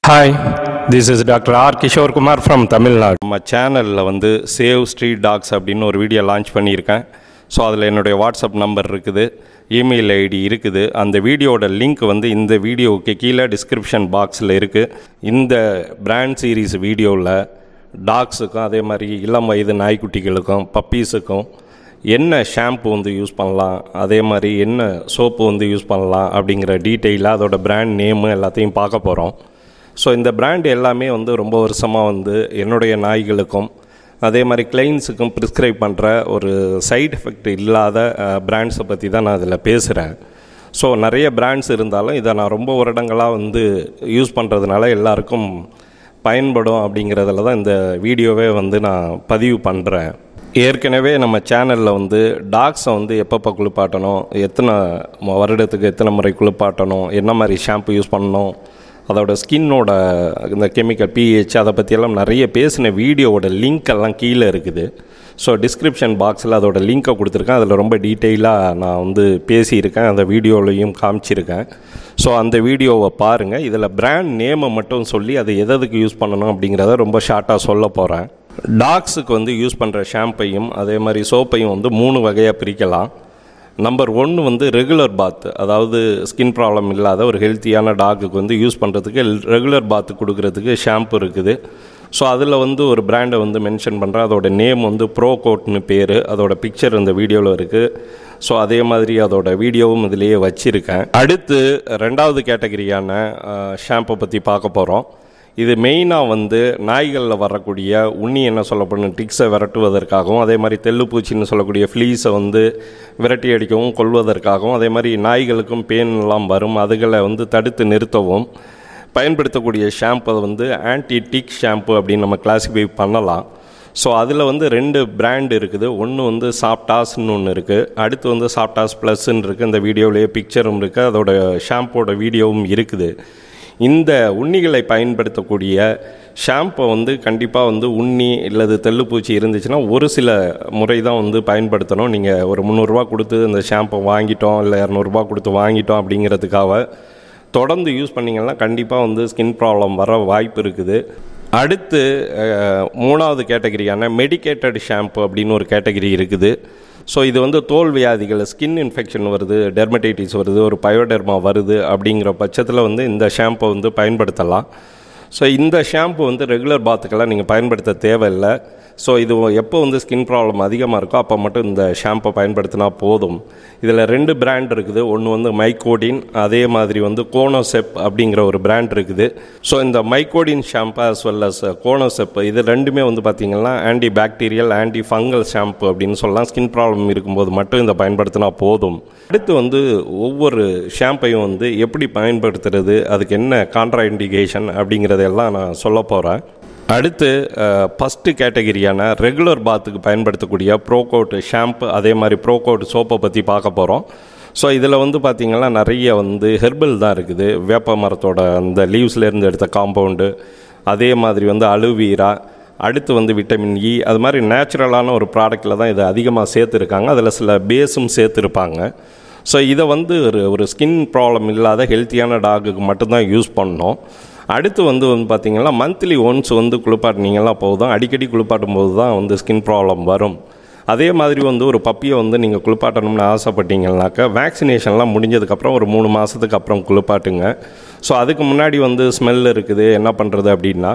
hi this is doctor R Kishore Kumar from Tamil Nadu நம்ம சேனலில் வந்து சேவ் ஸ்ட்ரீட் டாக்ஸ் அப்படின்னு ஒரு வீடியோ லான்ச் பண்ணியிருக்கேன் ஸோ அதில் என்னுடைய வாட்ஸ்அப் நம்பர் இருக்குது இமெயில் ஐடி இருக்குது அந்த வீடியோட லிங்க் வந்து இந்த வீடியோவுக்கு கீழே டிஸ்கிரிப்ஷன் பாக்ஸில் இருக்குது இந்த பிராண்ட் சீரீஸ் வீடியோவில் டாக்ஸுக்கும் அதே மாதிரி இளம் வயது நாய்க்குட்டிகளுக்கும் பப்பீஸுக்கும் என்ன ஷாம்பு வந்து யூஸ் பண்ணலாம் அதே மாதிரி என்ன சோப்பு வந்து யூஸ் பண்ணலாம் அப்படிங்கிற டீட்டெயிலாக அதோட பிராண்ட் நேமு எல்லாத்தையும் பார்க்க போகிறோம் ஸோ இந்த பிராண்ட் எல்லாமே வந்து ரொம்ப வருஷமாக வந்து என்னுடைய நாய்களுக்கும் அதே மாதிரி கிளைண்ட்ஸுக்கும் ப்ரிஸ்கிரைப் பண்ணுற ஒரு சைடு எஃபெக்ட் இல்லாத பிராண்ட்ஸை பற்றி தான் நான் அதில் பேசுகிறேன் ஸோ நிறைய பிராண்ட்ஸ் இருந்தாலும் இதை நான் ரொம்ப வருடங்களாக வந்து யூஸ் பண்ணுறதுனால எல்லாருக்கும் பயன்படும் அப்படிங்கிறதுல தான் இந்த வீடியோவே வந்து நான் பதிவு பண்ணுறேன் ஏற்கனவே நம்ம சேனலில் வந்து டாக்ஸை வந்து எப்பப்போ குளிப்பாட்டணும் எத்தனை ம- வருடத்துக்கு எத்தனை முறை குளிப்பாட்டணும் என்ன மாதிரி ஷாம்பு யூஸ் பண்ணணும் அதோட ஸ்கின்னோட இந்த கெமிக்கல் பிஹெச் அதை பற்றியெல்லாம் நிறைய பேசின வீடியோவோட லிங்க் எல்லாம் கீழே இருக்குது ஸோ டிஸ்கிரிப்ஷன் பாக்ஸில் அதோட லிங்க்கை கொடுத்துருக்கேன் அதில் ரொம்ப டீட்டெயிலாக நான் வந்து பேசியிருக்கேன் அந்த வீடியோலையும் காமிச்சிருக்கேன் ஸோ அந்த வீடியோவை பாருங்கள் இதில் பிராண்ட் நேமை மட்டும் சொல்லி அதை எதுக்கு யூஸ் பண்ணணும் அப்படிங்கிறத ரொம்ப ஷார்ட்டாக சொல்ல போகிறேன் டாக்ஸுக்கு வந்து யூஸ் பண்ணுற ஷாம்பையும் அதே மாதிரி சோப்பையும் வந்து மூணு வகையாக பிரிக்கலாம் நம்பர் ஒன்று வந்து ரெகுலர் பாத் அதாவது ஸ்கின் ப்ராப்ளம் இல்லாத ஒரு ஹெல்த்தியான டாக்குக்கு வந்து யூஸ் பண்ணுறதுக்கு ரெகுலர் பாத் கொடுக்கறதுக்கு ஷாம்பு இருக்குது ஸோ அதில் வந்து ஒரு பிராண்டை வந்து மென்ஷன் பண்ணுறேன் அதோட நேம் வந்து ப்ரோ கோட்னு பேர் அதோட பிக்சர் இந்த வீடியோவில் இருக்குது ஸோ அதே மாதிரி அதோட வீடியோவும் இதிலேயே வச்சுருக்கேன் அடுத்து ரெண்டாவது கேட்டகரியான ஷாம்பை பற்றி பார்க்க போகிறோம் இது மெயினாக வந்து நாய்களில் வரக்கூடிய உண்ணி என்ன சொல்லப்படும் டிக்ஸை விரட்டுவதற்காகவும் அதே மாதிரி தெள்ளுப்பூச்சின்னு சொல்லக்கூடிய ஃப்ளீஸை வந்து விரட்டி அடிக்கவும் கொள்வதற்காகவும் அதே மாதிரி நாய்களுக்கும் பேன் எல்லாம் வரும் அதுகளை வந்து தடுத்து நிறுத்தவும் பயன்படுத்தக்கூடிய ஷாம்பு வந்து ஆன்டி டிக் ஷாம்பு அப்படின்னு நம்ம கிளாசிஃபை பண்ணலாம் ஸோ அதில் வந்து ரெண்டு பிராண்ட் இருக்குது ஒன்று வந்து சாப்டாஸ்ன்னு ஒன்று இருக்குது அடுத்து வந்து சாப்டாஸ் ப்ளஸ்ன்னு இருக்குது இந்த வீடியோவிலேயே பிக்சரும் இருக்குது அதோட ஷாம்போட வீடியோவும் இருக்குது இந்த உண்ணிகளை பயன்படுத்தக்கூடிய ஷாம்பை வந்து கண்டிப்பாக வந்து உண்ணி இல்லது தெள்ளுப்பூச்சி இருந்துச்சுன்னா ஒரு சில முறை தான் வந்து பயன்படுத்தணும் நீங்கள் ஒரு முந்நூறுரூவா கொடுத்து இந்த ஷாம்பை வாங்கிட்டோம் இல்லை இரநூறுபா கொடுத்து வாங்கிட்டோம் அப்படிங்கிறதுக்காக தொடர்ந்து யூஸ் பண்ணிங்கன்னா கண்டிப்பாக வந்து ஸ்கின் ப்ராப்ளம் வர வாய்ப்பு இருக்குது அடுத்து அஹ், மூணாவது கேட்டகரியான மெடிக்கேட்டட் ஷாம்பு அப்படின்னு ஒரு கேட்டகரி இருக்குது ஸோ இது வந்து தோல் வியாதிகள் ஸ்கின் இன்ஃபெக்ஷன் வருது டெர்மடைட்டிஸ் வருது ஒரு பயோடெர்மா வருது அப்படிங்கிற பட்சத்தில் வந்து இந்த ஷாம்பை வந்து பயன்படுத்தலாம் ஸோ இந்த ஷாம்பு வந்து ரெகுலர் பாத்துக்கெல்லாம் நீங்கள் பயன்படுத்த தேவையில்லை ஸோ இது எப்போ வந்து ஸ்கின் ப்ராப்ளம் அதிகமாக இருக்கோ அப்போ மட்டும் இந்த ஷாம்பை பயன்படுத்தினா போதும் இதில் ரெண்டு பிராண்ட் இருக்குது ஒன்று வந்து மைக்கோடின் அதே மாதிரி வந்து கோனோசெப் அப்படிங்கிற ஒரு பிராண்ட் இருக்குது ஸோ இந்த மைக்கோடின் ஷாம்பு as well as கோனோசெப் இது ரெண்டுமே வந்து பார்த்திங்கன்னா anti bacterial anti fungal shampoo அப்படின்னு சொல்லலாம் ஸ்கின் ப்ராப்ளம் இருக்கும்போது மட்டும் இதை பயன்படுத்தினா போதும் அடுத்து வந்து ஒவ்வொரு ஷாம்பையும் வந்து எப்படி பயன்படுத்துறது அதுக்கு என்ன கான்ட்ரா இண்டிகேஷன் அப்படிங்கிறதெல்லாம் நான் சொல்ல போகிறேன் அடுத்து ஃபஸ்ட்டு கேட்டகரியான ரெகுலர் பாத்துக்கு பயன்படுத்தக்கூடிய ப்ரோகோட் ஷாம்பு அதே மாதிரி ப்ரோகோட் சோப்பை பற்றி பார்க்க போகிறோம் ஸோ இதில் வந்து பார்த்திங்கன்னா நிறைய வந்து ஹெர்பல் தான் இருக்குது வேப்ப மரத்தோட அந்த லீவ்ஸ்லேருந்து எடுத்த காம்பவுண்டு அதே மாதிரி வந்து அலுவீரா அடுத்து வந்து விட்டமின் இ அது மாதிரி நேச்சுரலான ஒரு ப்ராடக்டில் தான் இதை அதிகமாக சேர்த்துருக்காங்க அதில் சில பேஸும் சேர்த்துருப்பாங்க ஸோ இதை வந்து ஒரு ஒரு ஸ்கின் ப்ராப்ளம் இல்லாத ஹெல்த்தியான டாகுக்கு மட்டும்தான் யூஸ் பண்ணோம் அடுத்து வந்து வந்து பார்த்திங்கன்னா மந்த்லி ஒன்ஸ் வந்து குளிப்பாட்டினீங்களா போதும் அடிக்கடி குளிப்பாட்டும் போது தான் வந்து ஸ்கின் ப்ராப்ளம் வரும் அதே மாதிரி வந்து ஒரு பப்பியை வந்து நீங்கள் குளிப்பாட்டணும்னு ஆசைப்பட்டீங்கன்னாக்கா வேக்சினேஷன்லாம் முடிஞ்சதுக்கப்புறம் ஒரு மூணு மாதத்துக்கு அப்புறம் குளிப்பாட்டுங்க ஸோ அதுக்கு முன்னாடி வந்து ஸ்மெல் இருக்குது என்ன பண்ணுறது அப்படின்னா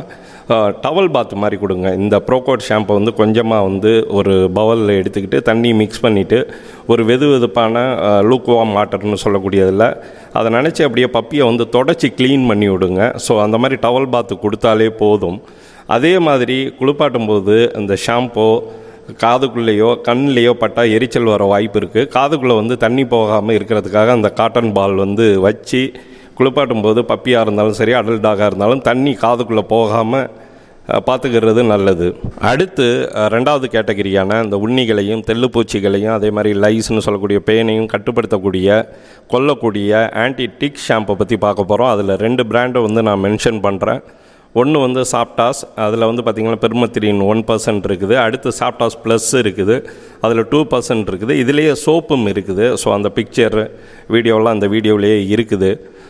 டவல் பாத் மாதிரி கொடுங்க இந்த ப்ரோகோட் ஷாம்பை வந்து கொஞ்சமாக வந்து ஒரு பவலில் எடுத்துக்கிட்டு தண்ணி மிக்ஸ் பண்ணிவிட்டு ஒரு வெது வெதுப்பான லூக்குவாம் வாட்டர்னு சொல்லக்கூடியதில் அதை நினச்சி அப்படியே பப்பியை வந்து தொடச்சி க்ளீன் பண்ணி விடுங்க ஸோ அந்த மாதிரி டவல் பாத்து கொடுத்தாலே போதும் அதே மாதிரி குளிப்பாட்டும் போது இந்த ஷாம்போ காதுக்குள்ளேயோ கண்ணிலேயோ பட்டா எரிச்சல் வர வாய்ப்பு இருக்குது காதுக்குள்ளே வந்து தண்ணி போகாமல் இருக்கிறதுக்காக அந்த காட்டன் பால் வந்து வச்சு குளிப்பாட்டும் போது பப்பியாக இருந்தாலும் சரி அடல் டாகாக இருந்தாலும் தண்ணி காதுக்குள்ளே போகாமல் பார்த்துக்கிறது நல்லது அடுத்து அஹ், ரெண்டாவது கேட்டகரியான இந்த உண்ணிகளையும் தெள்ளுப்பூச்சிகளையும் அதே மாதிரி லைஸ்னு சொல்லக்கூடிய பேனையும் கட்டுப்படுத்தக்கூடிய கொல்லக்கூடிய ஆன்டி டிக் ஷாம்பை பற்றி பார்க்க போகிறோம் அதில் ரெண்டு பிராண்டை வந்து நான் மென்ஷன் பண்ணுறேன் ஒன்று வந்து சாப்டாஸ் அதில் வந்து பார்த்திங்கன்னா பெர்மத்திரின் ஒன் பர்சன்ட் இருக்குது அடுத்து சாப்டாஸ் ப்ளஸ் இருக்குது அதில் டூ பர்சன்ட் இருக்குது இதுலேயே சோப்பும் இருக்குது ஸோ அந்த பிக்சர் வீடியோலாம் அந்த வீடியோவிலேயே இருக்குது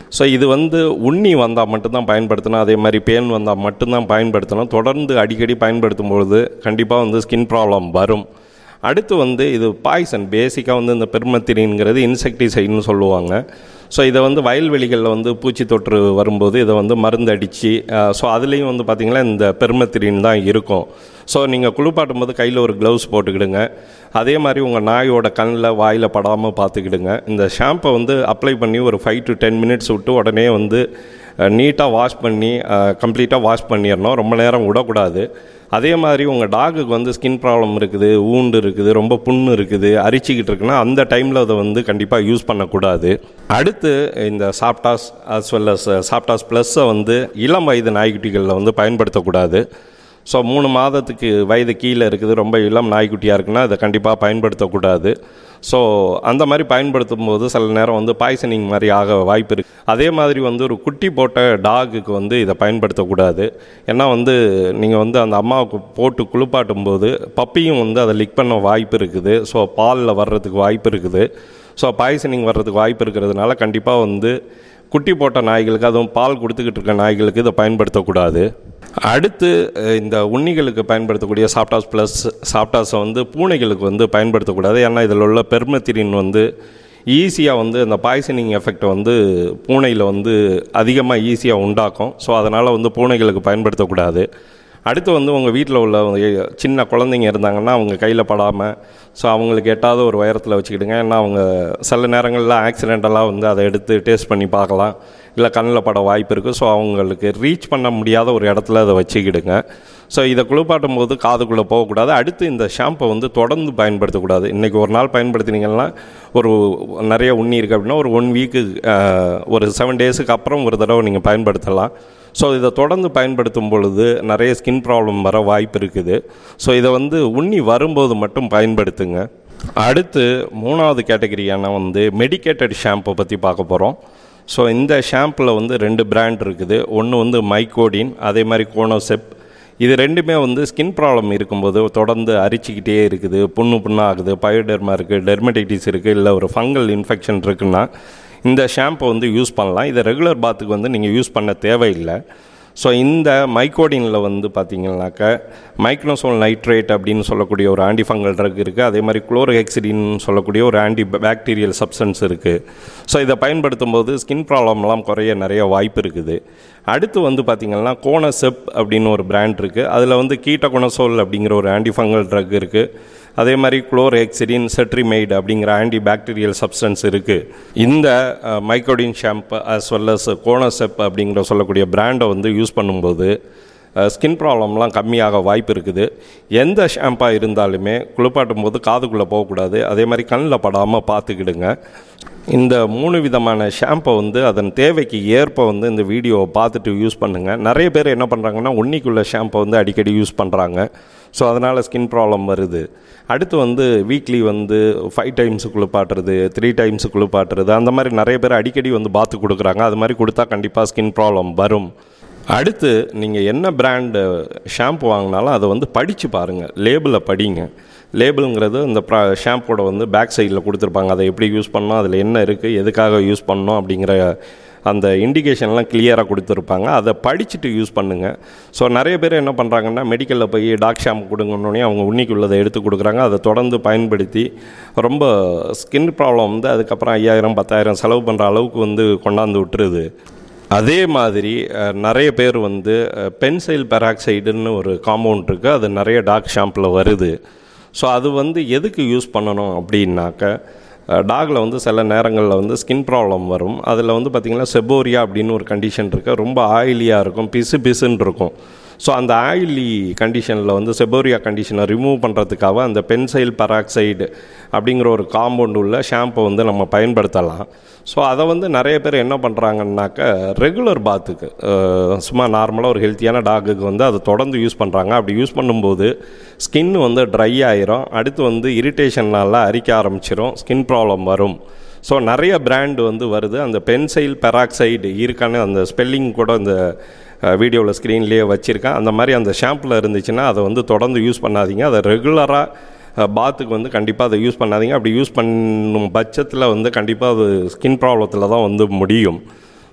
ஸோ இது வந்து உண்ணி வந்தால் மட்டும்தான் பயன்படுத்தணும் அதே மாதிரி பேன் வந்தால் மட்டும்தான் பயன்படுத்தணும் தொடர்ந்து அடிக்கடி பயன்படுத்தும் பொழுது கண்டிப்பாக வந்து ஸ்கின் ப்ராப்ளம் வரும் அடுத்து வந்து இது பாய்சன் பேசிக்காக வந்து இந்த பெர்மத்திரின்ங்கிறது இன்செக்டிசைட்னு சொல்லுவாங்க ஸோ இதை வந்து வயல்வெளிகளில் வந்து பூச்சி தொற்று வரும்போது இதை வந்து மருந்து அடித்து ஸோ அதுலேயும் வந்து பார்த்திங்கன்னா இந்த பெர்மத்திரின் தான் இருக்கும் ஸோ நீங்கள் குளிப்பாட்டும் போது கையில் ஒரு க்ளவுஸ் போட்டுக்கிடுங்க அதே மாதிரி உங்கள் நாயோட கண்ணில் வாயில் படாமல் பார்த்துக்கிடுங்க இந்த ஷாம்பை வந்து அப்ளை பண்ணி ஒரு ஃபைவ் டு டென் மினிட்ஸ் விட்டு உடனே வந்து நீட்டாக வாஷ் பண்ணி கம்ப்ளீட்டாக வாஷ் பண்ணிடணும் ரொம்ப நேரம் விடக்கூடாது அதே மாதிரி உங்கள் டாகுக்கு வந்து ஸ்கின் ப்ராப்ளம் இருக்குது ஊண்டு இருக்குது ரொம்ப புண்ணு இருக்குது அரிச்சிக்கிட்டு இருக்குன்னா அந்த டைமில் அதை வந்து கண்டிப்பாக யூஸ் பண்ணக்கூடாது அடுத்து இந்த சாப்டாஸ் அஸ் வெல் அஸ் சாப்டாஸ் ப்ளஸ்ஸை வந்து இளம் வயது நாய்க்குட்டிகளில் வந்து பயன்படுத்தக்கூடாது ஸோ மூணு மாதத்துக்கு வயது கீழே இருக்குது ரொம்ப இளம் நாய்க்குட்டியாக இருக்குன்னா அதை கண்டிப்பாக பயன்படுத்தக்கூடாது ஸோ அந்த மாதிரி பயன்படுத்தும் போது சில நேரம் வந்து பாய்சனிங் மாதிரி ஆக வாய்ப்பு இருக்குது அதே மாதிரி வந்து ஒரு குட்டி போட்ட டாகுக்கு வந்து இதை பயன்படுத்தக்கூடாது ஏன்னா வந்து நீங்கள் வந்து அந்த அம்மாவுக்கு போட்டு குளிப்பாட்டும் போது பப்பியும் வந்து அதை லிக் பண்ண வாய்ப்பு இருக்குது ஸோ பாலில் வர்றதுக்கு வாய்ப்பு இருக்குது ஸோ பாய்சனிங் வர்றதுக்கு வாய்ப்பு இருக்கிறதுனால கண்டிப்பாக வந்து குட்டி போட்ட நாய்களுக்கு அதுவும் பால் கொடுத்துக்கிட்டு இருக்க நாய்களுக்கு இதை பயன்படுத்தக்கூடாது அடுத்து அஹ், இந்த உண்ணிகளுக்கு பயன்படுத்தக்கூடிய சாப்டாஸ் ப்ளஸ் சாப்டாஸை வந்து பூனைகளுக்கு வந்து பயன்படுத்தக்கூடாது ஏன்னா இதில் உள்ள பெர்மத்திரின் வந்து ஈஸியாக வந்து அந்த பாய்சனிங் எஃபெக்டை வந்து பூனையில் வந்து அதிகமாக ஈஸியாக உண்டாக்கும் ஸோ அதனால் வந்து பூனைகளுக்கு பயன்படுத்தக்கூடாது அடுத்து வந்து உங்கள் வீட்டில் உள்ள எ- சின்ன குழந்தைங்க இருந்தாங்கன்னா அவங்க கையில் படாமல் ஸோ அவங்களுக்கு எட்டாவது ஒரு உயரத்தில் வச்சுக்கிடுங்க ஏன்னா அவங்க சில நேரங்களில் ஆக்சிடென்டெல்லாம் வந்து அதை எடுத்து டேஸ்ட் பண்ணி பார்க்கலாம் இல்லை கண்ணில் பட வாய்ப்பு இருக்குது ஸோ அவங்களுக்கு ரீச் பண்ண முடியாத ஒரு இடத்துல அதை வச்சுக்கிடுங்க ஸோ இதை குளிப்பாட்டும் போது காதுக்குள்ளே போகக்கூடாது அடுத்து இந்த ஷாம்பை வந்து தொடர்ந்து பயன்படுத்தக்கூடாது இன்றைக்கி ஒரு நாள் பயன்படுத்தினீங்கன்னா ஒரு நிறைய உண்ணி இருக்குது அப்படின்னா ஒரு ஒன் வீக்கு ஒரு செவன் டேஸுக்கு அப்புறம் ஒரு தடவை நீங்கள் பயன்படுத்தலாம் ஸோ இதை தொடர்ந்து பயன்படுத்தும் பொழுது நிறைய ஸ்கின் ப்ராப்ளம் வர வாய்ப்பு இருக்குது ஸோ இதை வந்து உண்ணி வரும்போது மட்டும் பயன்படுத்துங்க அடுத்து மூணாவது கேட்டகரியான வந்து மெடிக்கேட்டட் ஷாம்பை பற்றி பார்க்க போகிறோம் ஸோ இந்த ஷாம்பில் வந்து ரெண்டு பிராண்ட் இருக்குது ஒன்று வந்து மைக்கோடின் அதே மாதிரி கோனோசெப் இது ரெண்டுமே வந்து ஸ்கின் ப்ராப்ளம் இருக்கும்போது தொடர்ந்து அரிச்சிக்கிட்டே இருக்குது புண்ணு புண்ணாகுது பயோடெர்மா இருக்குது டெர்மடைட்டிஸ் இருக்குது இல்லை ஒரு ஃபங்கல் இன்ஃபெக்ஷன் இருக்குன்னா இந்த ஷாம்பை வந்து யூஸ் பண்ணலாம் இதை ரெகுலர் பாத்துக்கு வந்து நீங்கள் யூஸ் பண்ண தேவையில்லை ஸோ இந்த மைக்கோடினில் வந்து பார்த்தீங்கன்னாக்க மைக்னோசோல் நைட்ரேட் அப்படின்னு சொல்லக்கூடிய ஒரு ஆன்டிஃபங்கல் ட்ரக் இருக்குது அதே மாதிரி குளோரோஹெக்சிடின் சொல்லக்கூடிய ஒரு ஆன்டி பாக்டீரியல் சப்ஸ்டன்ஸ் இருக்குது ஸோ இதை பயன்படுத்தும் போது ஸ்கின் ப்ராப்ளம்லாம் குறைய நிறைய வாய்ப்பு இருக்குது அடுத்து வந்து பார்த்திங்கன்னா கோனசெப் அப்படின்னு ஒரு பிராண்ட் இருக்குது அதில் வந்து கீட்டகொனசோல் அப்படிங்கிற ஒரு ஆன்டிஃபங்கல் ட்ரக் இருக்குது அதே மாதிரி குளோரெக்சிடின் செட்ரிமைடு அப்படிங்கிற ஆன்டி பாக்டீரியல் சப்ஸ்டன்ஸ் இருக்குது இந்த மைக்கோடின் ஷாம்பு as well as கோனோசெப் அப்படிங்கிற சொல்லக்கூடிய பிராண்டை வந்து யூஸ் பண்ணும்போது ஸ்கின் ப்ராப்ளம்லாம் கம்மியாக வாய்ப்பு இருக்குது எந்த ஷாம்பாக இருந்தாலுமே குளிப்பாட்டும் போது காதுக்குள்ளே போகக்கூடாது அதே மாதிரி கண்ணில் படாமல் பார்த்துக்கிடுங்க இந்த மூணு விதமான ஷாம்பை வந்து அதன் தேவைக்கு ஏற்ப வந்து இந்த வீடியோவை பார்த்துட்டு யூஸ் பண்ணுங்கள் நிறைய பேர் என்ன பண்ணுறாங்கன்னா உன்னிக்குள்ள ஷாம்பை வந்து அடிக்கடி யூஸ் பண்ணுறாங்க ஸோ அதனால் ஸ்கின் ப்ராப்ளம் வருது அடுத்து வந்து வீக்லி வந்து ஃபைவ் டைம்ஸ் குளிப்பாட்டுறது த்ரீ டைம்ஸ் குளிப்பாட்டுறது அந்த மாதிரி நிறைய பேர் அடிக்கடி வந்து பாத்து கொடுக்குறாங்க அது மாதிரி கொடுத்தா கண்டிப்பாக ஸ்கின் ப்ராப்ளம் வரும் அடுத்து நீங்கள் என்ன பிராண்டு ஷாம்பு வாங்கினாலும் அதை வந்து படித்து பாருங்கள் லேபிளை படிங்க லேபிளுங்கிறது இந்த ப்ரா ஷாம்போட வந்து பேக் சைடில் கொடுத்துருப்பாங்க அதை எப்படி யூஸ் பண்ணணும் அதில் என்ன இருக்குது எதுக்காக யூஸ் பண்ணணும் அப்படிங்கிற அந்த இண்டிகேஷன்லாம் கிளியராக கொடுத்துருப்பாங்க அதை படிச்சுட்டு யூஸ் பண்ணுங்கள் ஸோ நிறைய பேர் என்ன பண்ணுறாங்கன்னா மெடிக்கலில் போய் டாக் ஷாம்பு கொடுங்கன்னொடனே அவங்க உன்னிக்குள்ளதை எடுத்து கொடுக்குறாங்க அதை தொடர்ந்து பயன்படுத்தி ரொம்ப ஸ்கின் ப்ராப்ளம் வந்து அதுக்கப்புறம் ஐயாயிரம் பத்தாயிரம் செலவு பண்ணுற அளவுக்கு வந்து கொண்டாந்து விட்டுருது அதே மாதிரி அஹ், நிறைய பேர் வந்து பென்சைல் பெராக்சைடுன்னு ஒரு காம்பவுண்ட் இருக்குது அது நிறைய டாக் ஷாம்பில் வருது ஸோ அது வந்து எதுக்கு யூஸ் பண்ணணும் அப்படின்னாக்க டாகில் வந்து சில நேரங்களில் வந்து ஸ்கின் ப்ராப்ளம் வரும் அதில் வந்து பார்த்திங்கன்னா செபோரியா அப்படின்னு ஒரு கண்டிஷன் இருக்குது ரொம்ப ஆயிலியாக இருக்கும் பிசு பிசுன்னு இருக்கும் ஸோ அந்த ஆயிலி கண்டிஷனில் வந்து செபோரியா கண்டிஷனை ரிமூவ் பண்ணுறதுக்காக அந்த பென்சைல் பெராக்சைடு அப்படிங்கிற ஒரு காம்பவுண்ட் உள்ள ஷாம்பை வந்து நம்ம பயன்படுத்தலாம் ஸோ அதை வந்து நிறைய பேர் என்ன பண்ணுறாங்கன்னாக்க ரெகுலர் பாத்துக்கு அஹ், சும்மா நார்மலாக ஒரு ஹெல்த்தியான டாகுக்கு வந்து அதை தொடர்ந்து யூஸ் பண்ணுறாங்க அப்படி யூஸ் பண்ணும்போது ஸ்கின் வந்து ட்ரை ஆயிரும் அடுத்து வந்து இரிட்டேஷனால் அரிக்க ஆரம்பிச்சிரும் ஸ்கின் ப்ராப்ளம் வரும் ஸோ நிறைய பிராண்ட் வந்து வருது அந்த பென்சைல் பெராக்சைடு இருக்கான்னு அந்த ஸ்பெல்லிங் கூட இந்த வீடியோவில் ஸ்க்ரீன்லேயே வச்சுருக்கேன் அந்த மாதிரி அந்த ஷாம்பில் இருந்துச்சுன்னா அதை வந்து தொடர்ந்து யூஸ் பண்ணாதீங்க அதை ரெகுலராக பாத்துக்கு வந்து கண்டிப்பாக அதை யூஸ் பண்ணாதீங்க அப்படி யூஸ் பண்ணும் பட்சத்தில் வந்து கண்டிப்பாக அது ஸ்கின் ப்ராப்ளத்தில் தான் வந்து முடியும்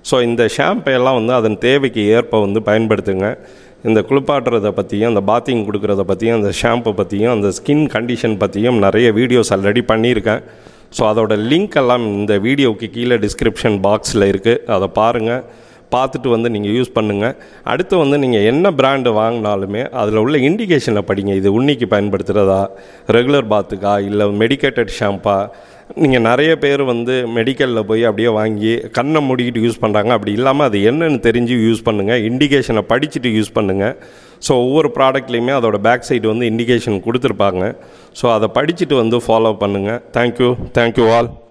ஸோ இந்த ஷாம்பை எல்லாம் வந்து அதன் தேவைக்கு ஏற்ப வந்து பயன்படுத்துங்க இந்த குளிப்பாட்டுறதை பற்றியும் அந்த பாத்திங் கொடுக்குறத பற்றியும் அந்த ஷாம்பை பற்றியும் அந்த ஸ்கின் கண்டிஷன் பற்றியும் நிறைய வீடியோஸ் ஆல்ரெடி பண்ணியிருக்கேன் ஸோ அதோட லிங்க் எல்லாம் இந்த வீடியோவுக்கு கீழே டிஸ்கிரிப்ஷன் பாக்ஸில் இருக்குது அதை பாருங்கள் பார்த்துட்டு வந்து நீங்கள் யூஸ் பண்ணுங்கள் அடுத்து வந்து நீங்கள் என்ன பிராண்டு வாங்கினாலுமே அதில் உள்ள இண்டிகேஷனை படிங்க இது உன்னிக்கு பயன்படுத்துகிறதா ரெகுலர் பாத்துக்கா இல்லை மெடிக்கேட்டட் ஷாம்பா நீங்கள் நிறைய பேர் வந்து மெடிக்கலில் போய் அப்படியே வாங்கி கண்ணை மூடிக்கிட்டு யூஸ் பண்ணுறாங்க அப்படி இல்லாமல் அது என்னன்னு தெரிஞ்சு யூஸ் பண்ணுங்கள் இண்டிகேஷனை படிச்சுட்டு யூஸ் பண்ணுங்கள் ஸோ ஒவ்வொரு ப்ராடக்ட்லேயுமே அதோட பேக் சைடு வந்து இண்டிகேஷன் கொடுத்துருப்பாங்க ஸோ அதை படிச்சுட்டு வந்து ஃபாலோ பண்ணுங்கள் தேங்க்யூ தேங்க்யூ ஆல்